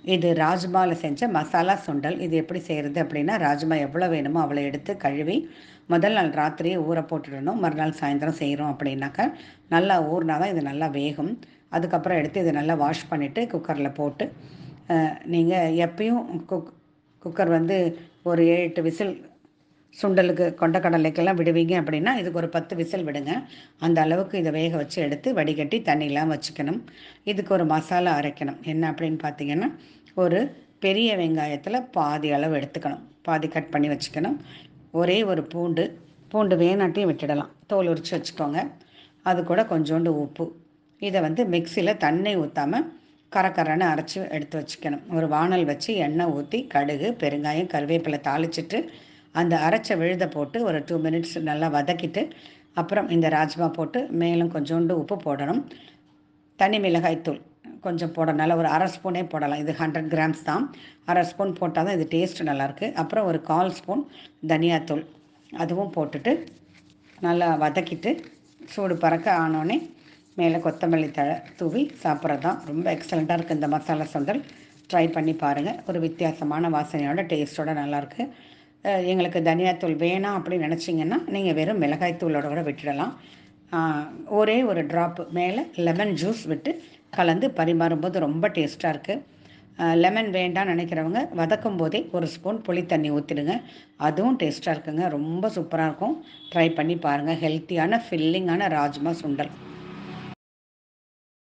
இது ராஜ்மாவில் செஞ்ச மசாலா சுண்டல் இது எப்படி செய்கிறது அப்படின்னா ராஜ்மா எவ்வளோ வேணுமோ அவ்வளோ எடுத்து கழுவி முதல் நாள் ராத்திரியே ஊற போட்டுடணும் மறுநாள் சாயந்தரம் செய்கிறோம் அப்படின்னாக்கா நல்லா ஊறினா தான் இது நல்லா வேகும் அதுக்கப்புறம் எடுத்து இதை நல்லா வாஷ் பண்ணிவிட்டு குக்கரில் போட்டு நீங்கள் எப்பயும் குக் குக்கர் வந்து ஒரு ஏழு எட்டு விசில் சுண்டலுக்கு கொண்டக்கடலைக்கெல்லாம் விடுவீங்க அப்படின்னா இதுக்கு ஒரு பத்து விசில் விடுங்க அந்த அளவுக்கு இதை வேக வச்சு எடுத்து வடிகட்டி தண்ணியெலாம் வச்சுக்கணும் இதுக்கு ஒரு மசாலா அரைக்கணும் என்ன அப்படின்னு பார்த்தீங்கன்னா ஒரு பெரிய வெங்காயத்தில் பாதி அளவு எடுத்துக்கணும் பாதி கட் பண்ணி வச்சுக்கணும் ஒரே ஒரு பூண்டு பூண்டு வேணாட்டையும் விட்டுடலாம் தோல் உரித்து வச்சுக்கோங்க அது கூட கொஞ்சோண்டு உப்பு இதை வந்து மிக்சியில் தண்ணி ஊற்றாமல் கரக்கரன்னு அரைச்சி எடுத்து வச்சுக்கணும் ஒரு வானல் வச்சு எண்ணெய் ஊற்றி கடுகு பெருங்காயம் கருவேப்பிலை தாளிச்சிட்டு அந்த அரைச்ச விழுதை போட்டு ஒரு டூ மினிட்ஸ் நல்லா வதக்கிட்டு அப்புறம் இந்த ராஜ்மா போட்டு மேலும் கொஞ்சோண்டு உப்பு போடணும் தனி மிளகாய் தூள் கொஞ்சம் போடனால ஒரு அரை ஸ்பூனே போடலாம் இது ஹண்ட்ரட் கிராம்ஸ் தான் அரை ஸ்பூன் போட்டால் தான் இது டேஸ்ட் நல்லாயிருக்கு அப்புறம் ஒரு கால் ஸ்பூன் தனியாத்தூள் அதுவும் போட்டுட்டு நல்லா வதக்கிட்டு சூடு பறக்க ஆனோடனே மேலே கொத்தமல்லி தழை தூவி சாப்பிட்றது தான் ரொம்ப எக்ஸலண்ட்டாக இருக்குது இந்த மசாலா சுண்டல் ட்ரை பண்ணி பாருங்கள் ஒரு வித்தியாசமான வாசனையோட டேஸ்ட்டோட நல்லாயிருக்கு அஹ் எங்களுக்கு தனியாத்தூள் வேணாம் அப்படின்னு நினச்சிங்கன்னா நீங்கள் வெறும் மிளகாய் தூளோட கூட விட்டுடலாம் ஆஹ் ஒரே ஒரு ட்ராப் மேலே லெமன் ஜூஸ் விட்டு கலந்து பரிமாறும்போது ரொம்ப டேஸ்ட்டாக இருக்குது லெமன் வேண்டாம்னு நினைக்கிறவங்க வதக்கும் போதே ஒரு ஸ்பூன் புளி தண்ணி ஊற்றிடுங்க அதுவும் டேஸ்ட்டாக இருக்குங்க ரொம்ப சூப்பராக இருக்கும் ட்ரை பண்ணி பாருங்கள் ஹெல்த்தியான ஃபில்லிங்கான ராஜ்மா சுண்டல்